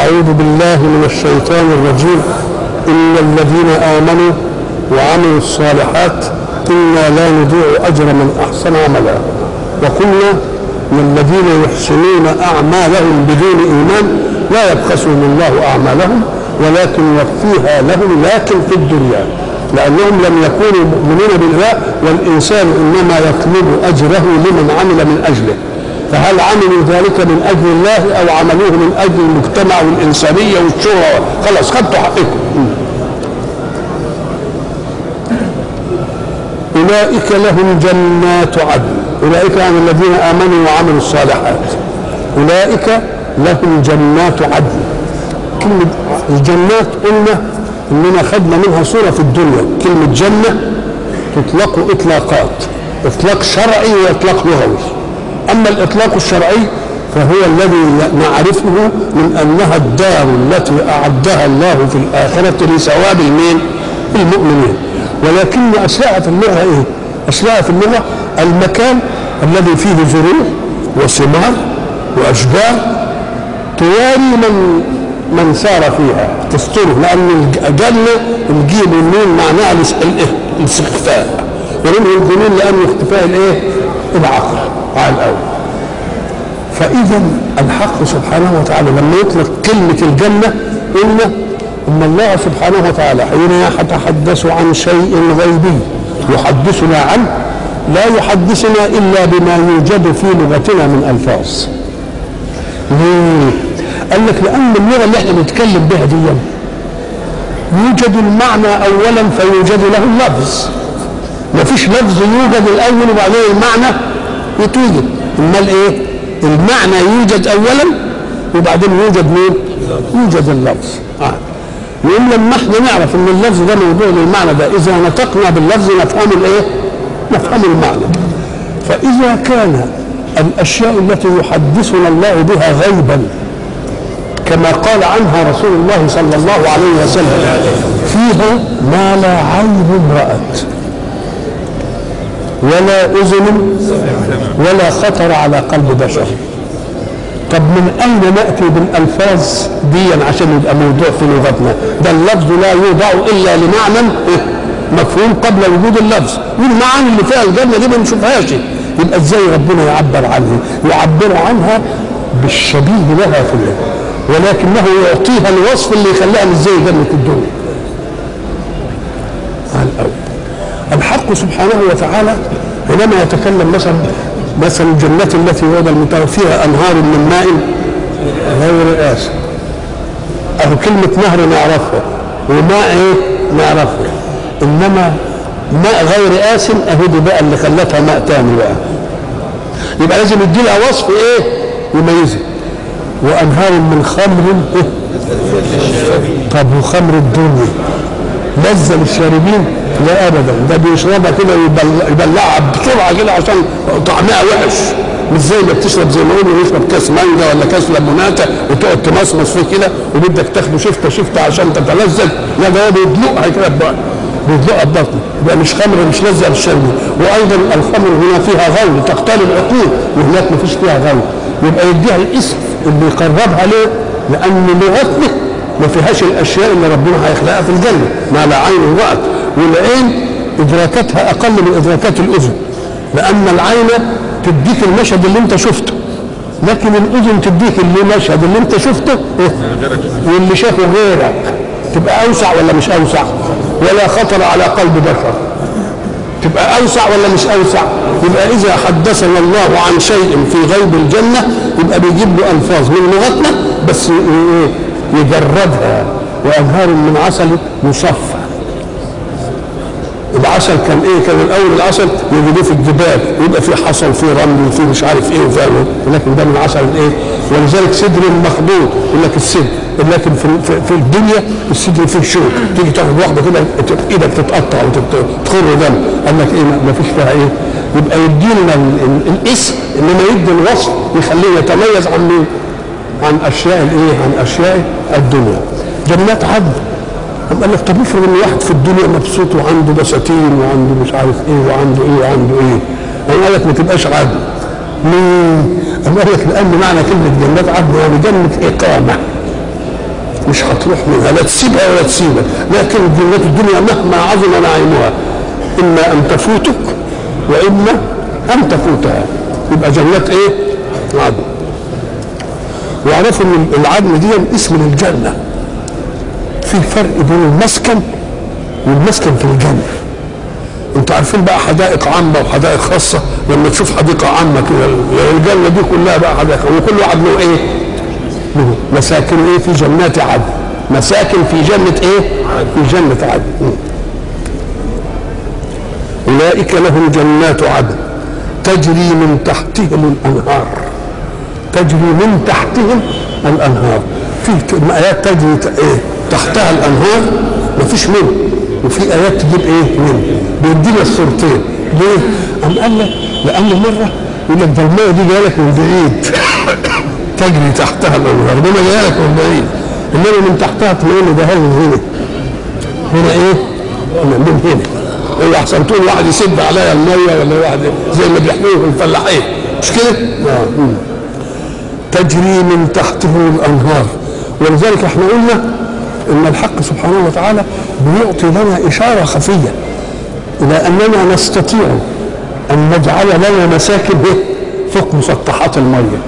أعوذ بالله من الشيطان الرجيم إن الذين آمنوا وعملوا الصالحات إنا لا نضيع أجر من أحسن عملا وقلنا من الذين يحسنون أعمالهم بدون إيمان لا يبخسهم الله أعمالهم ولكن يوفيها لهم لكن في الدنيا لأنهم لم يكونوا مؤمنين بالله والإنسان إنما يطلب أجره لمن عمل من أجله فهل عملوا ذلك من أجل الله أو عملوه من أجل المجتمع والإنسانية والشهرة خلاص خدتوا حقكم أولئك لهم جنات عدن أولئك يعني الذين آمنوا وعملوا الصالحات أولئك لهم جنات عدن كلمة الجنات قلنا إننا خدنا منها صورة في الدنيا كلمة جنة تطلق إطلاقات إطلاق شرعي وإطلاق لغوي أما الإطلاق الشرعي فهو الذي نعرفه من أنها الدار التي أعدها الله في الآخرة لثواب المين؟ المؤمنين ولكن أشياء في اللغة إيه؟ أشياء في اللغة المكان الذي فيه زروع وثمار وأشجار تواري من من سار فيها تستره لأن الجنة الجيم والنون معناها الاستخفاء ومنه الجنون لأنه اختفاء الإيه؟ العقل على الأول فإذا الحق سبحانه وتعالى لما يطلق كلمة الجنة قلنا إن الله سبحانه وتعالى حين يتحدث عن شيء غيبي يحدثنا عنه لا يحدثنا إلا بما يوجد في لغتنا من ألفاظ ليه؟ قال لك لأن اللغة اللي احنا بنتكلم بها دي يوجد المعنى أولا فيوجد له اللفظ ما فيش لفظ يوجد الأول وبعدين المعنى يتوجد امال ايه المعنى يوجد اولا وبعدين يوجد مين يوجد اللفظ آه. يقول لما احنا نعرف ان اللفظ ده موضوع للمعنى ده اذا نطقنا باللفظ نفهم الايه نفهم المعنى فاذا كان الاشياء التي يحدثنا الله بها غيبا كما قال عنها رسول الله صلى الله عليه وسلم فيها ما لا عين رأت ولا أذن ولا خطر على قلب بشر طب من أين نأتي بالألفاظ دي عشان يبقى موضوع في لغتنا ده اللفظ لا يوضع إلا لمعنى مفهوم قبل وجود اللفظ والمعاني اللي فيها الجنة دي ما نشوفهاش يبقى ازاي ربنا يعبر عنها يعبر عنها بالشبيه لها في الله ولكنه يعطيها الوصف اللي يخليها مش زي جنة الدنيا على الأول الحق سبحانه وتعالى حينما يتكلم مثلا مثل الجنة التي وعد المتقين فيها أنهار من ماء غير آسن أهو كلمة نهر نعرفها وماء إيه نعرفها إنما ماء غير آسن أهو دي بقى اللي خلتها ماء تاني بقى يبقى لازم يدي لها وصف إيه يميزها وأنهار من خمر إيه طب وخمر الدنيا لذة للشاربين لا ابدا ده بيشربها كده يبلعها بسرعه كده عشان طعمها وحش مش زي ما بتشرب زي ما قلنا يشرب كاس مانجا ولا كاس ليموناته وتقعد تمصمص فيه كده وبدك تاخده شفته شفته عشان تتلذذ لا ده هو بيدلقها كده بيدلقها ببطنه يبقى مش خمر مش لذة للشرب وايضا الخمر هنا فيها غول تقتل العقول وهناك ما فيش فيها غول يبقى يديها الاسم اللي يقربها ليه؟ لان لغتنا ما فيهاش الاشياء اللي ربنا هيخلقها في الجنه ما لا عين رأت والعين ادراكاتها اقل من ادراكات الاذن لان العين تديك المشهد اللي انت شفته لكن الاذن تديك المشهد اللي انت شفته واللي شافه غيرك تبقى اوسع ولا مش اوسع ولا خطر على قلب بشر تبقى اوسع ولا مش اوسع يبقى اذا حدثنا الله عن شيء في غيب الجنه يبقى بيجيب له الفاظ من لغتنا بس يجردها وانهار من عسل مصفى العسل كان ايه كان الاول العسل يجدوه في الجبال يبقى فيه حصل فيه رمل وفيه مش عارف ايه وفيه ولكن ده من عسل ايه ولذلك صدر مخضوط يقول لك الصدر لكن في, في, في الدنيا الصدر فيه شوك تيجي تاخد واحده كده ايدك تتقطع وتخر دم قال لك ايه ما فيش فيها ايه يبقى يدينا الاسم انما يدي الوصف يخليه يتميز عن مين؟ عن اشياء الايه؟ عن اشياء الدنيا جنات عدن أم قال لك طب افرض ان واحد في الدنيا مبسوط وعنده بساتين وعنده مش عارف ايه وعنده ايه وعنده ايه أم قال لك ما تبقاش عدل ليه؟ أم قال لك لأن معنى كلمة جنات عدن يعني جنة إقامة مش هتروح منها لا تسيبها ولا تسيبك لكن جنات الدنيا مهما عظم نعيمها اما ان تفوتك واما ان تفوتها يبقى جنات ايه؟ عدن واعرفوا ان العدن دي اسم للجنه في فرق بين المسكن والمسكن في الجنه انتوا عارفين بقى حدائق عامه وحدائق خاصه لما تشوف حديقه عامه كده الجنه دي كلها بقى حدائق وكل واحد له ايه؟ له مساكن ايه في جنات عدن مساكن في جنه ايه؟ في جنه عدن اولئك لهم جنات عدن تجري من تحتهم الانهار تجري من تحتهم الانهار في ايات تجري ايه تحتها الانهار مفيش منه وفي ايات تجيب ايه من بيدينا الصورتين ليه؟ أم قال لك لأن مرة يقول لك ده المية دي جاية لك من بعيد تجري تحتها الأنهار ده جاية لك من بعيد إنما من تحتها تلاقي ده هنا هنا هنا إيه؟ هنا من هنا إيه أحسن تقول واحد يسد عليا المية ولا واحد زي ما بيحموه الفلاحين مش كده؟ آه. تجري من تحته الأنهار ولذلك احنا قلنا ان الحق سبحانه وتعالى بيعطي لنا اشاره خفيه الى اننا نستطيع ان نجعل لنا مساكن فوق مسطحات الميه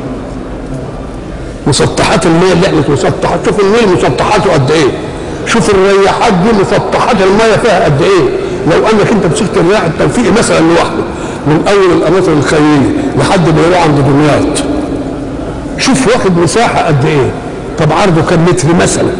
مسطحات الميه اللي احنا مسطحات شوف النيل مسطحاته قد ايه شوف الرياحات دي مسطحات الميه فيها قد ايه لو انك انت مسكت الرياح التوفيقي مثلا لوحده من اول الاماكن الخيريه لحد ما يروح عند دمياط شوف واخد مساحه قد ايه طب عرضه كم متر مثلا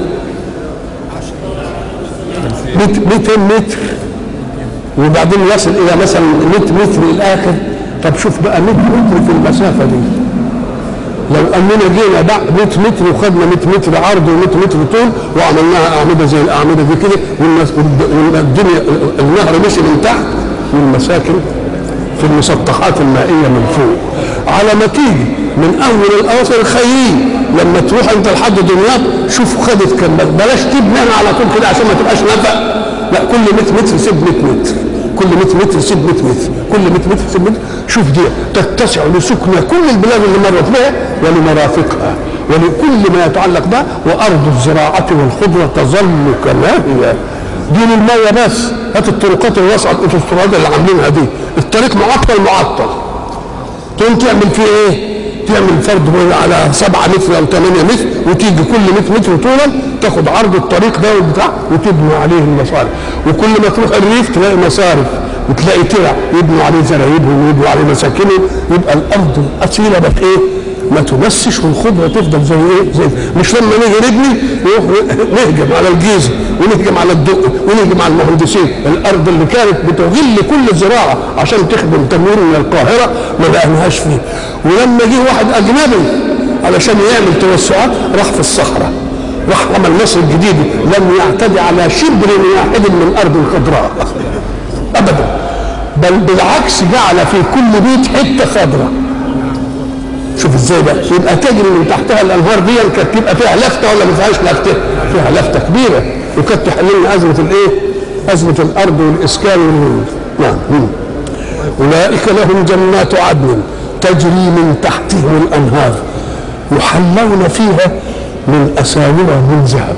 200 متر وبعدين يصل الى مثلا 100 متر الاخر طب شوف بقى 100 متر في المسافه دي لو اننا جينا بقى 100 متر وخدنا 100 متر عرض و100 متر طول وعملناها اعمده زي الاعمده دي كده والناس والدنيا النهر مشي من تحت والمساكن في المسطحات المائيه من فوق على ما تيجي من اول الاواصر الخيريه لما تروح انت لحد دمياط شوف خدت كم بلاش تبني انا على طول كده عشان ما تبقاش نفق لا كل 100 متر سيب 100 متر كل 100 متر سيب 100 متر كل 100 متر سيب 100 شوف دي تتسع لسكنى كل البلاد اللي مرت بها ولمرافقها ولكل ما يتعلق بها وارض الزراعه والخضره تظل كما هي دي للميه بس هات الطرقات الواسعه الاوتوستراد اللي عاملينها دي الطريق معطل معطل تقوم تعمل فيه ايه؟ تعمل فرض على 7 متر او 8 متر وتيجي كل 100 متر طولا تاخد عرض الطريق ده والبتاع وتبني عليه المصارف وكل ما تروح الريف تلاقي مصارف وتلاقي ترع يبنوا عليه زرايبهم ويبنوا عليه مساكنهم يبقى الارض الاصيله بقت ايه؟ ما تمسش والخضره تفضل زي ايه؟ زي مش لما نيجي نبني نهجم على الجيزه ونهجم على الدق ونهجم على المهندسين الارض اللي كانت بتغل كل الزراعه عشان تخدم تنوير من القاهره ما بقناهاش فيه ولما جه واحد اجنبي علشان يعمل توسعات راح في الصحراء راح عمل مصر الجديده لم يعتدي على شبر واحد من الارض الخضراء ابدا بل بالعكس جعل في كل بيت حته خضراء شوف ازاي بقى يبقى تجري من تحتها الانهار دي كانت تبقى فيها لفته ولا ما فيهاش لفته؟ فيها لفته كبيره وكانت تحل لنا ازمه الايه؟ ازمه الارض والاسكان وال... نعم اولئك لهم جنات عدن تجري من تحتهم الانهار يحلون فيها من اساور من ذهب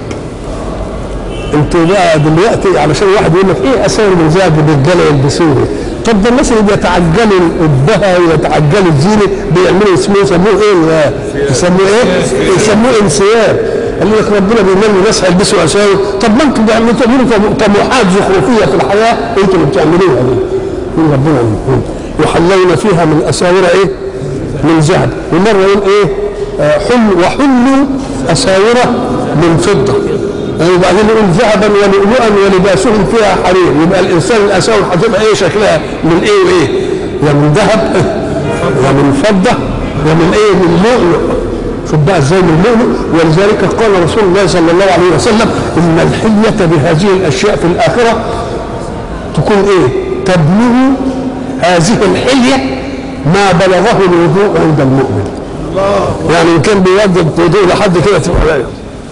انت بقى دلوقتي علشان واحد يقول لك ايه اساور من ذهب الرجاله يلبسوه طب ده الناس اللي بيتعجلوا الذهب ويتعجلوا الزينه بيعملوا اسمه يسموه ايه؟ يسموه ايه؟ يسموه انسياب قال لك ربنا بيمنوا الناس هيلبسوا اساور طب ما انتم بتعملوا طموحات زخرفيه في الحياه انتوا اللي بتعملوها دي يقول ربنا يحلون فيها من اساور ايه؟ من ذهب ومره يقول ايه؟ آه حل وحلوا اساور من فضه وبعدين يقول ذهبا ولؤلؤا ولباسهم فيها حرير يبقى الانسان الاساور هتبقى ايه شكلها من ايه وايه؟ يا من ذهب يا من فضه يا من ايه؟ من لؤلؤ شوف بقى ازاي من لؤلؤ ولذلك قال رسول الله صلى الله عليه وسلم ان الحليه بهذه الاشياء في الاخره تكون ايه؟ تبلغ هذه الحليه ما بلغه الوضوء عند المؤمن يعني ان كان بيوجد وضوء لحد كده تبقى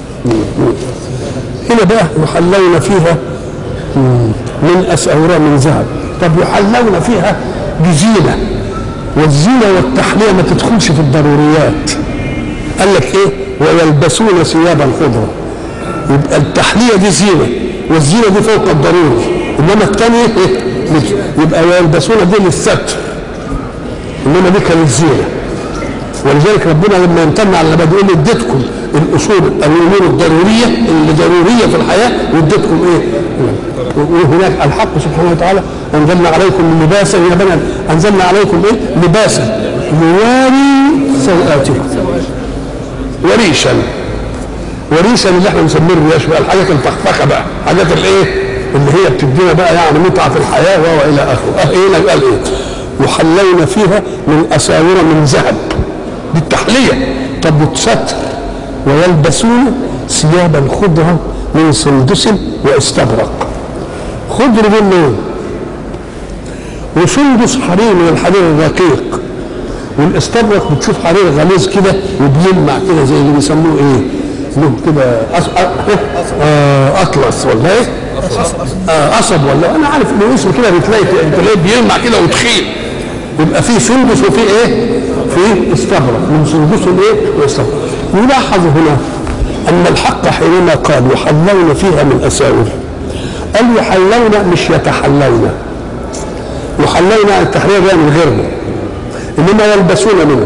هنا بقى يحلون فيها من أساورة من ذهب طب يحلون فيها بزينة والزينة والتحلية ما تدخلش في الضروريات قال لك ايه ويلبسون ثيابا خضرا يبقى التحليه دي زينه والزينه دي فوق الضروري انما الثانيه إيه؟ يبقى ويلبسون دي للستر انما دي كانت زينه ولذلك ربنا لما يمتن على العباد يقول اديتكم الاصول الامور الضروريه اللي ضروريه في الحياه واديتكم ايه؟ وهناك الحق سبحانه وتعالى انزلنا عليكم لباسا يا بني انزلنا عليكم ايه؟ لباسا يواري سوآتكم وريشا وريشا اللي احنا بنسميه الرياش بقى الحاجات الفخفخه بقى حاجات الايه؟ اللي هي بتدينا بقى يعني متعه في الحياه والى اخره اه هنا قال ايه؟ يحلون فيها من اساور من ذهب دي التحليه طب والستر ويلبسون ثيابا خضرا من سندس واستبرق خضر دي اللون وسندس حرير من الحرير الرقيق والاستبرق بتشوف حرير غليظ كده وبيلمع كده زي اللي بيسموه ايه؟ له كده أص... آه اطلس ولا ايه؟ آه قصب ولا انا عارف انه اسم كده بتلاقي تلاقيه بيلمع كده وتخين يبقى في سندس وفي ايه؟ في استبرق من سندس ايه؟ واستبرق يلاحظ هنا ان الحق حينما قال يحلون فيها من اساور قال يحلون مش يتحلون يحلون التحرير ده من غيره انما يلبسون منه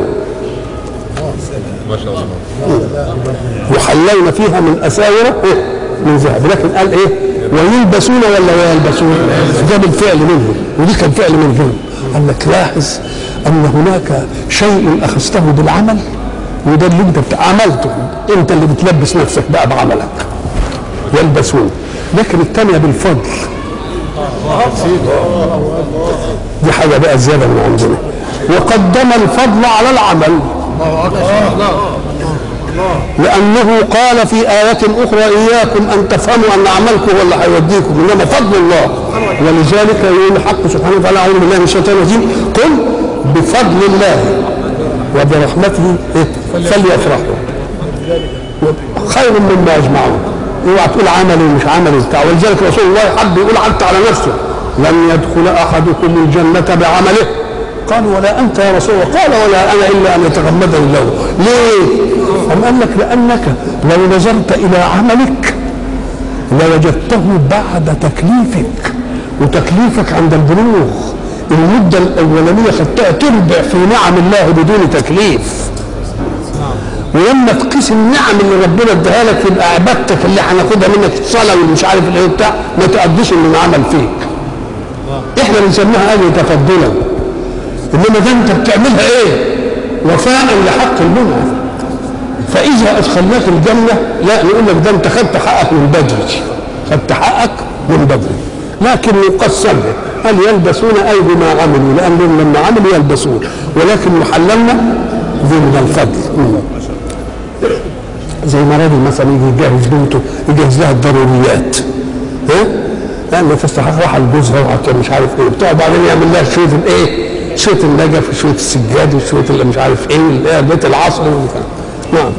ما شاء الله يحلون فيها من اساور إيه؟ من ذهب لكن قال ايه ويلبسون ولا يلبسون ده بالفعل منه ودي كان فعل من غيره قال لك لاحظ ان هناك شيء اخذته بالعمل وده اللي انت بت- عملته انت اللي بتلبس نفسك بقى بعملك يلبسون لكن الثانيه بالفضل دي حاجه بقى زياده من عندنا وقدم الفضل على العمل لأنه قال في آية أخرى إياكم أن تفهموا أن عملكم هو اللي هيوديكم إنما فضل الله ولذلك يقول الحق سبحانه وتعالى أعوذ بالله من الشيطان الرجيم قل بفضل الله وبرحمته إيه؟ فليفرحوا خير مما يجمعون اوعى تقول عملي ومش عملي وبتاع ولذلك رسول الله حب يقول حتى على نفسه لن يدخل احدكم الجنه بعمله قالوا ولا انت يا رسول الله قال ولا انا الا ان يتغمدني الله ليه؟ أم قال لك لانك لو نظرت الى عملك لوجدته بعد تكليفك وتكليفك عند البلوغ المده الاولانيه خدتها تربع في نعم الله بدون تكليف ولما تقيس النعم اللي ربنا اداها لك يبقى عبادتك اللي هناخدها منك الصلاه واللي مش عارف الايه بتاع ما تقضيش اللي عمل فيك. احنا بنسميها اجر تفضلا. انما ده انت بتعملها ايه؟ وفاء لحق المنعم. فاذا ادخلناك الجنه لا نقول لك ده انت خدت حقك من بدري. خدت حقك من بدري. لكن يقسم هل يلبسون اي بما عملوا لانهم لما عملوا يلبسون ولكن محللنا ضمن الفضل. مم. زي ما راجل مثلا يجي يجهز بنته يجهز لها الضروريات ها لان تستحق راح لجوزها وحتى مش عارف ايه بتاع بعدين يعمل لها شويه الايه شويه النجف وشويه السجاد وشويه اللي مش عارف ايه اللي هي بيت العصر والبتاع. نعم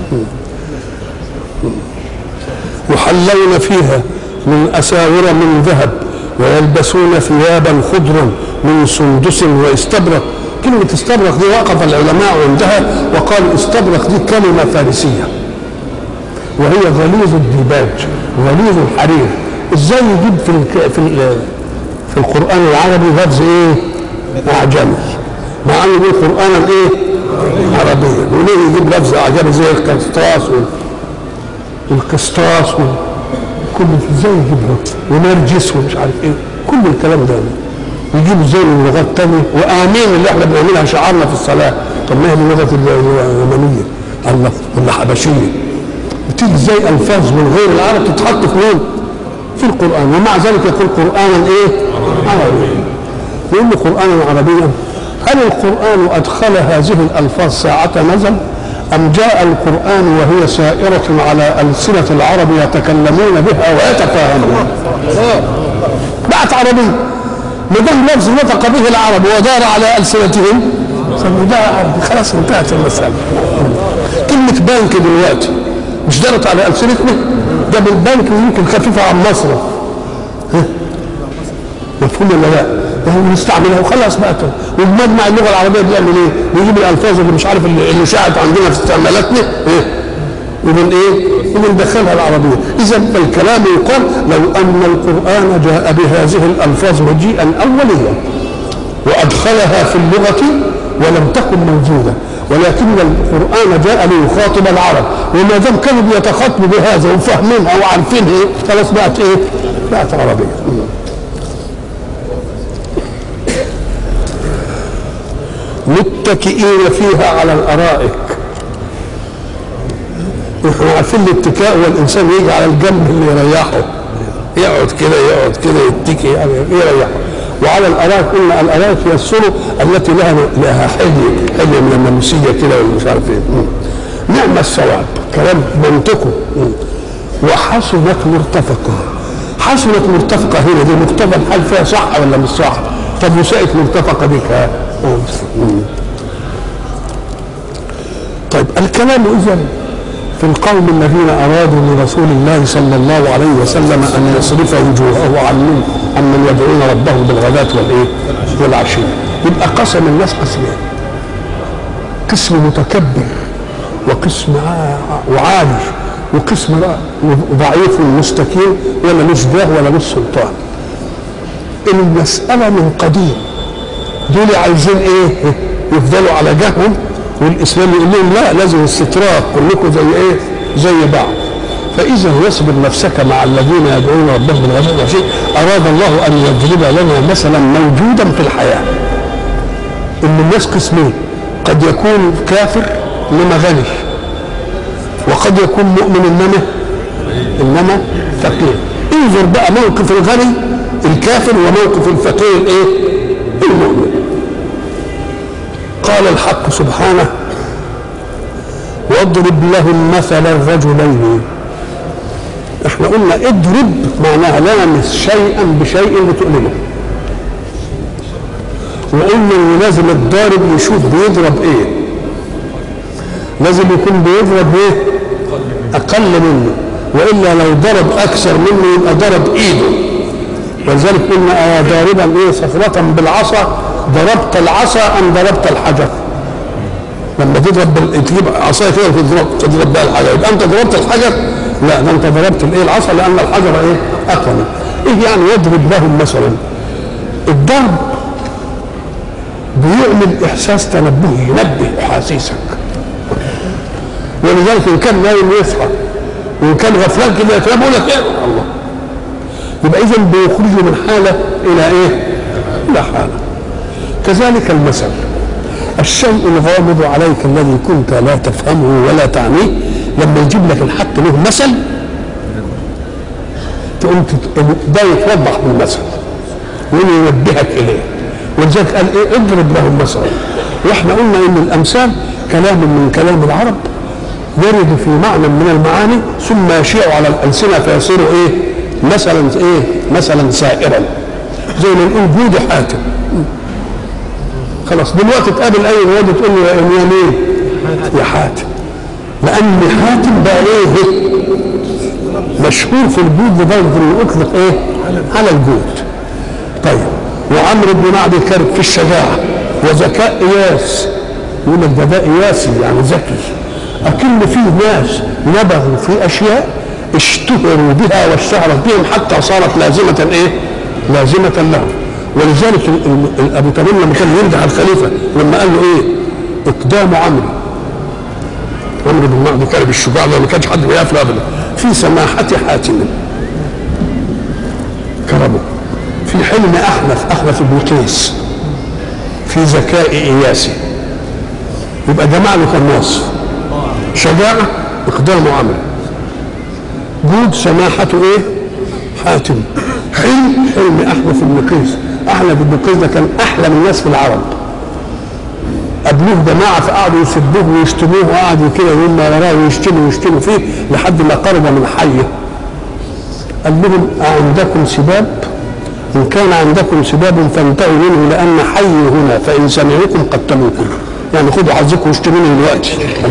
يحلون فيها من اساور من ذهب ويلبسون ثيابا خضرا من سندس واستبرق كلمة استبرق دي وقف العلماء عندها وقالوا استبرق دي كلمة فارسية وهي غليظ الديباج غليظ الحرير ازاي يجيب في الك... في ال... في القران العربي لفظ ايه اعجمي مع انه يقول قرانا ايه عربيا وليه يجيب لفظ اعجمي زي القسطاس وال... والقسطاس وال... كل ازاي يجيبها ونرجس ومش عارف ايه كل الكلام ده يجيب ازاي من لغات تانية وامين اللي احنا بنعملها شعارنا في الصلاه طب ما هي من اللغه اليمنيه الله ولا حبشيه بتيجي ازاي الفاظ من غير العرب تتحط في مين؟ في القران ومع ذلك يقول قرانا ايه؟ عربيا يقول له قرانا عربيا هل القران ادخل هذه الالفاظ ساعه نزل ام جاء القران وهي سائره على السنه العرب يتكلمون بها ويتفاهمون بقت عربيه ما دام لفظ نطق به العرب ودار على السنتهم فده عربي خلاص انتهت المساله كلمه بنك دلوقتي مش دارت على السنتنا ده بالبنك يمكن خفيفه عن مصر ها؟ مفهوم ولا لا؟ يعني نستعملها وخلاص بقى والمجمع اللغه العربيه بيعمل ايه؟ بيجيب الالفاظ اللي مش عارف اللي, اللي شاعت عندنا في استعمالاتنا ايه؟ ومن ايه؟ ومن دخلها العربيه، اذا الكلام يقال لو ان القران جاء بهذه الالفاظ مجيئا اوليا وادخلها في اللغه ولم تكن موجوده ولكن القران جاء ليخاطب العرب وما دام كانوا بيتخاطبوا بهذا وفاهمينها وعارفينها ايه خلاص بقت ايه؟ بقت عربيه متكئين فيها على الارائك احنا عارفين الاتكاء هو الانسان يجي على الجنب اللي يريحه يقعد كده يقعد كده يتكي يعني يريحه وعلى الارائك قلنا الارائك هي السرر التي لها لها حلي حلي من الناموسيه كده ومش عارف ايه مم. نعم الثواب كلام منطقه مم. وحسنت مرتفقه حسنت مرتفقه هنا دي مقتضى الحال فيها صح ولا مش صح؟ طب وسائت مرتفقه بك ها؟ مم. طيب الكلام اذا في القوم الذين ارادوا لرسول الله صلى الله عليه وسلم ان يصرف وجوهه عن من عن من يدعون ربهم بالغداة والايه؟ والعشي يبقى قسم الناس قسمين قسم متكبر وقسم ع- وعالي وقسم ضعيف مستكين ولا مش جاه ولا مش سلطان المسألة من قديم دول عايزين ايه؟ يفضلوا على جههم والاسلام يقول لهم لا لازم استطراق كلكم زي ايه؟ زي بعض فاذا واصبر نفسك مع الذين يدعون ربهم بالغداة والعشي اراد الله ان يضرب لنا مثلا موجودا في الحياه ان الناس قسمين قد يكون كافر انما غني وقد يكون مؤمن انما انما فقير انظر بقى موقف الغني الكافر وموقف الفقير الايه؟ المؤمن قال الحق سبحانه واضرب لهم مثل الرجلين احنا قلنا اضرب معناها لامس شيئا بشيء لتؤلمه وقلنا ان لازم الضارب يشوف بيضرب ايه لازم يكون بيضرب ايه اقل منه والا لو ضرب اكثر منه يبقى ضرب ايده ولذلك قلنا آه ضاربا ايه صخرة بالعصا ضربت العصا ام ضربت الحجر لما تضرب بال... تجيب عصايه كده وتضرب تضرب بها الحجر يبقى انت ضربت الحجر لا ده انت ضربت الايه العصا لان الحجر ايه اقوى منه. ايه يعني يضرب لهم مثلا الضرب بيعمل احساس تنبهي ينبه احاسيسك ولذلك ان كان نايم يصحى وان كان غفلان كده يتنبه يقول لك ايه الله يبقى اذا بيخرجوا من حاله الى ايه؟ الى حاله كذلك المثل الشيء الغامض عليك الذي كنت لا تفهمه ولا تعنيه لما يجيب لك الحق له مثل تقوم تت- ده يتوضح بالمثل وينبهك اليه ولذلك قال ايه اضرب لهم مثلا واحنا قلنا ان الامثال كلام من كلام العرب يرد في معنى من المعاني ثم يشيع على الالسنه فيصير ايه مثلا ايه مثلا سائرا زي ما نقول جود حاتم خلاص دلوقتي تقابل اي واد تقول له يا يمين يا حاتم لان حاتم بقى ايه مشهور في الجود لدرجه انه اطلق ايه على الجود طيب وعمرو بن معدي كرب في الشجاعه وذكاء اياس يقول لك ده ده اياسي يعني ذكي اكن فيه ناس نبغوا في اشياء اشتهروا بها واشتهرت بهم حتى صارت لازمه ايه؟ لازمه لهم ولذلك ال- ال- ال- ابو تميم لما كان يمدح الخليفه لما قال له ايه؟ اقدام عمرو عمرو بن معدي كرب الشجاع ده ما كانش حد بيقف له ابدا في سماحه حاتم كرمه في حلم احنف احنف بن قيس في ذكاء اياسي يبقى جمع له كم وصف شجاعه اقدام عمرو جود سماحته ايه حاتم حلم حلم احنف بن قيس احنف بن قيس ده كان احلم الناس في العرب قابلوه جماعه فقعدوا يسبوه ويشتموه وقعدوا كده يوم وراه ويشتموا ويشتموا فيه لحد ما قرب من حيه قال لهم أعندكم سباب إن كان عندكم سباب فانتهوا منه لأن حي هنا فإن سمعوكم قتلوكم يعني خدوا حظكم واشتموني دلوقتي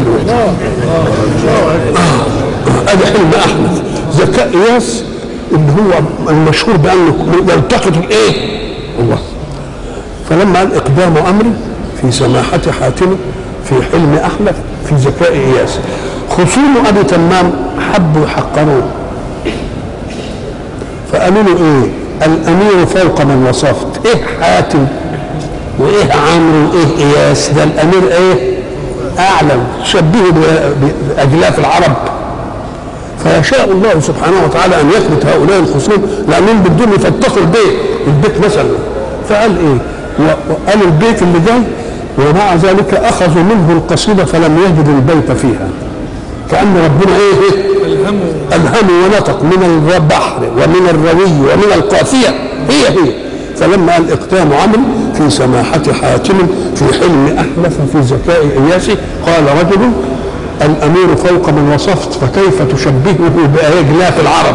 ادي حلم احمد ذكاء اياس اللي هو المشهور بانه يلتقط الايه؟ الله فلما قال اقدام امري في سماحه حاتم في حلم احمد في ذكاء اياس خصوم ابي تمام حبوا يحقروه فقالوا له ايه الامير فوق من وصفت ايه حاتم وايه عمرو وايه اياس ده الامير ايه اعلم شبهه ب- باجلاف العرب فيشاء الله سبحانه وتعالى ان يثبت هؤلاء الخصوم لانهم بدهم يفتحوا البيت البيت مثلا فقال ايه و- وقال البيت اللي جاي ومع ذلك اخذوا منه القصيده فلم يجد البيت فيها كان ربنا ايه, إيه؟ الهمه ونطق من البحر ومن الروي ومن القافيه هي هي فلما قال اقدام عمل في سماحة حاتم في حلم أحلف في ذكاء إياسي قال رجل الأمير فوق من وصفت فكيف تشبهه بأجلاف العرب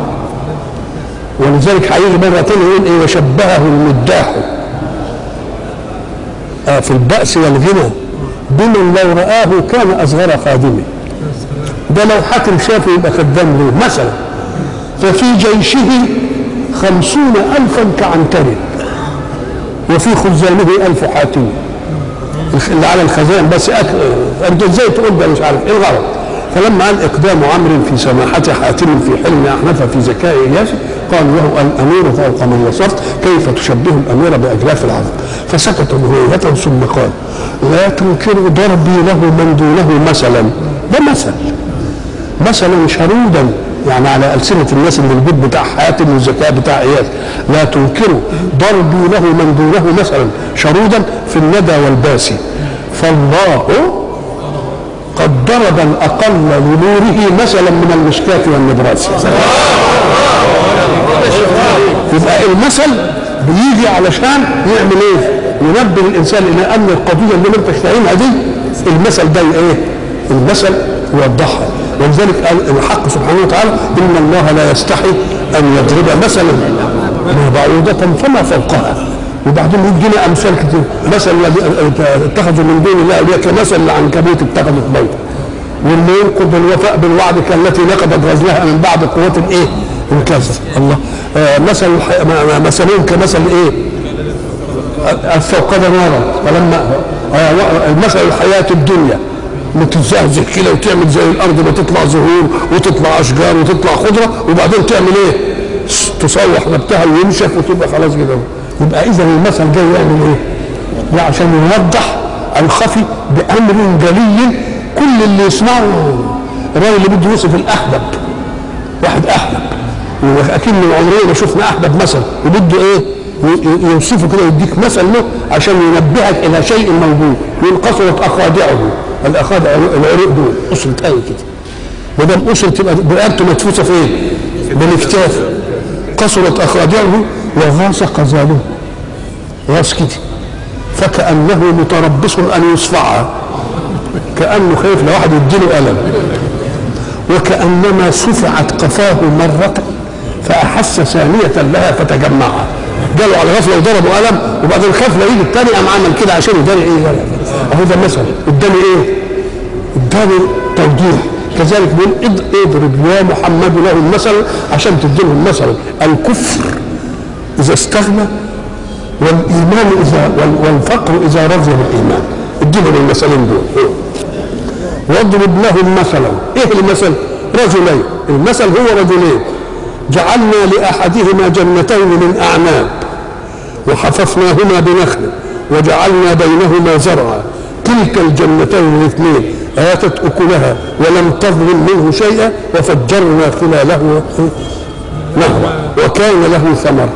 ولذلك هيجي مرة تانية يقول إيه وشبهه المداح آه في البأس والغنى بمن لو رآه كان أصغر خادمه ده لو حاكم شافه يبقى خدام له مثلا ففي جيشه خمسون ألفا كعنتر وفي خزانه ألف حاتم اللي على الخزائن بس أك... انت ازاي تقول ده مش عارف ايه الغرض فلما قال اقدام عمرو في سماحة حاتم في حلم احنف في ذكاء اياس قال له الامير فوق من وصفت كيف تشبه الامير باجلاف العرب فسكت هوية ثم قال لا تنكروا ضربي له من دونه مثلا ده مثل مثلا شرودا يعني على ألسنة الناس اللي البيت بتاع حاتم والذكاء بتاع إياس لا تنكروا ضربي له من دونه مثلا شرودا في الندى والباسي فالله قد ضرب الأقل لنوره مثلا من المشكاة والنبراس يبقى المثل بيجي علشان يعمل ايه؟ ينبه الانسان الى ان القضيه اللي انت شايفها دي المثل ده ايه؟ المثل يوضحها ولذلك قال الحق سبحانه وتعالى ان الله لا يستحي ان يضرب مثلا ما بعوضة فما فوقها وبعدين يدينا امثال كتير مثل الذي اتخذوا من دون الله اولياء كمثل العنكبوت اتخذت بيتا واللي ينقض الوفاء بالوعد كالتي نقضت غزلها من بعد قوة ايه؟ انكسر الله آه مثل الح- ما- ما- مثلهم كمثل ايه؟ الفوقد نارا فلما آه و- مثل الحياة الدنيا متزهزه كده وتعمل زي الارض ما تطلع زهور وتطلع اشجار وتطلع خضره وبعدين تعمل ايه؟ تصوح نبتها وينشف وتبقى خلاص كده يبقى اذا المثل جاي يعمل ايه؟ لا عشان يوضح الخفي بامر جلي كل اللي يسمعه الراجل اللي بده يوصف الاحبب واحد احبب واكيد من عمرنا ما شفنا احبب مثل وبده ايه ي- ي- يوصفه كده يديك مثل له عشان ينبهك الى شيء موجود يقول قصرت اخادعه الاخادع العروق دول اسره قوي كده ما دام اسره تبقى رقبته مدفوسه في ايه؟ بالاكتاف قصرت اخادعه وغاص قزاله غاص كده فكانه متربص ان يصفعها كانه خايف لو واحد يديله الم وكأنما صفعت قفاه مرة فأحس ثانية لها فتجمعها جاله على غفلة وضربه قلم وبعدين خاف لا يجي الثاني قام عمل كده عشان يداري ايه اهو ده مثل اداني ايه؟ اداني توضيح كذلك بيقول اض- اضرب يا محمد له المثل عشان تديلهم مثلا الكفر اذا استغنى والايمان اذا وال- والفقر اذا رضي بالايمان اديلهم المثلين دول واضرب لهم مثلا ايه المثل رجلين المثل هو رجلين جعلنا لاحدهما جنتين من اعناب وحففناهما بنخل وجعلنا بينهما زرعا تلك الجنتين الاثنين آتت أكلها ولم تظلم منه شيئا وفجرنا خلاله نهرا وكان له ثمر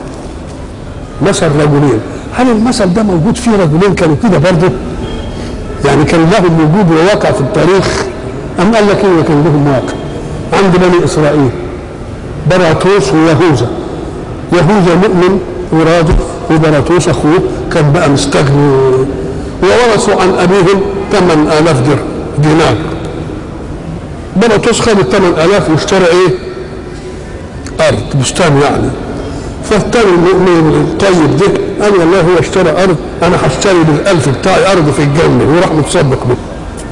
مثل رجلين هل المثل ده موجود فيه رجلين كانوا كده برضه يعني كان لهم وجود وواقع في التاريخ أم قال لك إيه كان لهم واقع عند بني إسرائيل براطوس ويهوذا يهوذا مؤمن وراضي وبراطوس أخوه كان بقى مستغني وورثوا عن أبيهم 8000 درهم دينار براطوس خد ال 8000 واشترى إيه؟ أرض بستان يعني فالتاني المؤمن الطيب ده قال والله هو اشترى ارض انا هشتري بالالف بتاعي ارض في الجنه وراح متصدق به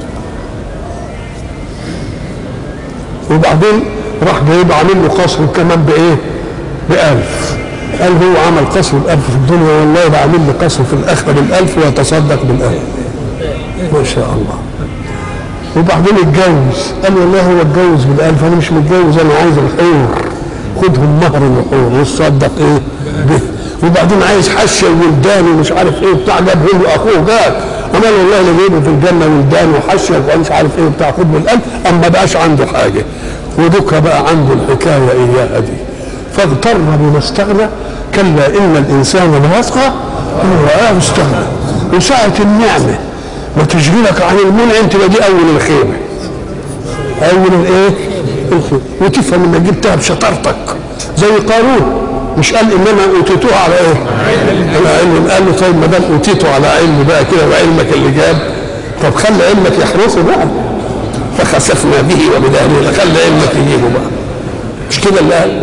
وبعدين راح جايب عامل له قصر كمان بايه؟ بألف قال هو عمل قصر بألف في الدنيا والله ده عامل لي قصر في الآخرة بالألف ويتصدق بالألف ما شاء الله وبعدين اتجوز قال والله هو اتجوز بالالف انا مش متجوز انا عايز الحور خدهم مهر الحور وتصدق ايه به وبعدين عايز حشه وولدان ومش عارف ايه بتاع جابهم له اخوه جاب امال والله اللي جايبه في الجنه ولدان وحشه ومش عارف ايه بتاع خد بالالف اما بقاش عنده حاجه ودك بقى عنده الحكايه اياها دي فاغتر بما استغنى كلا ان الانسان ليطغى ان رآه استغنى وساعه النعمه وتشغلك عن المنعم تبقى دي اول الخيمه اول الايه الخيمه وتفهم انك جبتها بشطارتك زي قارون مش قال انما اوتيتوها على ايه؟ على علم قال له طيب ما دام اوتيته على علم بقى كده وعلمك اللي جاب طب خلي علمك يحرسه بقى فخسفنا به وبداره خلي علمك يجيبه بقى مش كده اللي قال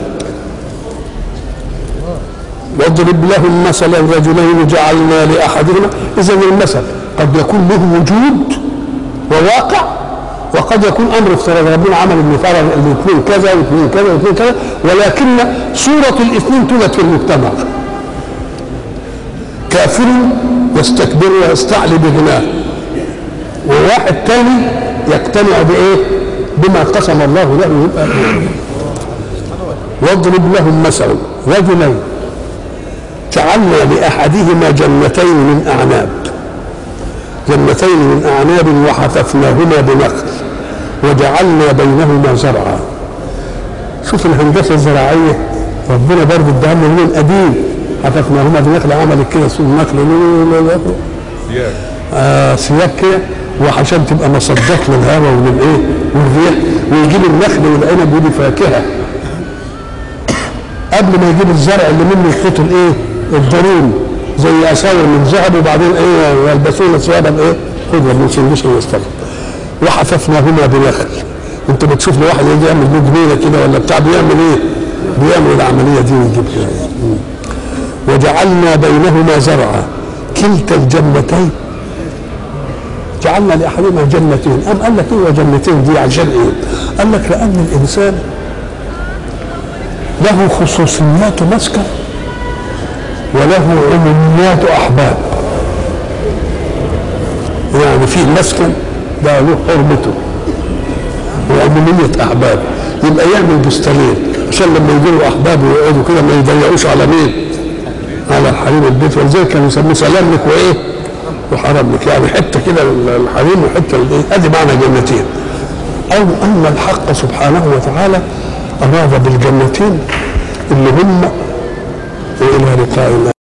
واضرب لهم مثلا رجلين جعلنا لاحدهما اذا المثل قد يكون له وجود وواقع وقد يكون امر افتراض ربنا عمل ان فرض الاثنين كذا واثنين كذا واثنين كذا ولكن صوره الاثنين توجد في المجتمع كافر يستكبر ويستعلي بغناه وواحد تاني يقتنع بايه؟ بما قسم الله له يبقى واضرب لهم مثلا رجلين جعلنا لاحدهما جنتين من اعناب جنتين من اعناب وحففناهما بنخل وجعلنا بينهما زرعا شوف الهندسه الزراعيه ربنا برضه اداها لنا من قديم حففناهما بنخل عملت كده سوق النخل سياج آه سياج كده وعشان تبقى مصدات للهواء وللايه والريح ويجيب النخل والعنب ودي فاكهه قبل ما يجيب الزرع اللي منه يحط الايه الضروري زي اساور من ذهب وبعدين ايه يلبسون ثيابا ايه خضرا من سندس واستبر وحففناهما بنخل انت بتشوف لي واحد يجي يعمل له جنينه كده ولا بتاع بيعمل ايه؟ بيعمل العمليه دي ويجيب كده مم. وجعلنا بينهما زرعا كلتا الجنتين جعلنا لاحدهما جنتين ام قال لك ايه جنتين دي عشان ايه؟ قال لك لان الانسان له خصوصيات مسكن وله عموميات احباب يعني في مسكن ده له حرمته وعمومية أحباب يبقى يعمل بستانين عشان لما يجي له أحباب ويقعدوا كده ما يضيعوش على مين؟ على حريم البيت ولذلك كانوا يسموه سلام لك وإيه؟ وحرام لك يعني حتة كده الحريم وحتة الإيه؟ أدي معنى جنتين أو أن الحق سبحانه وتعالى أراد بالجنتين اللي هم وإلى لقاء الله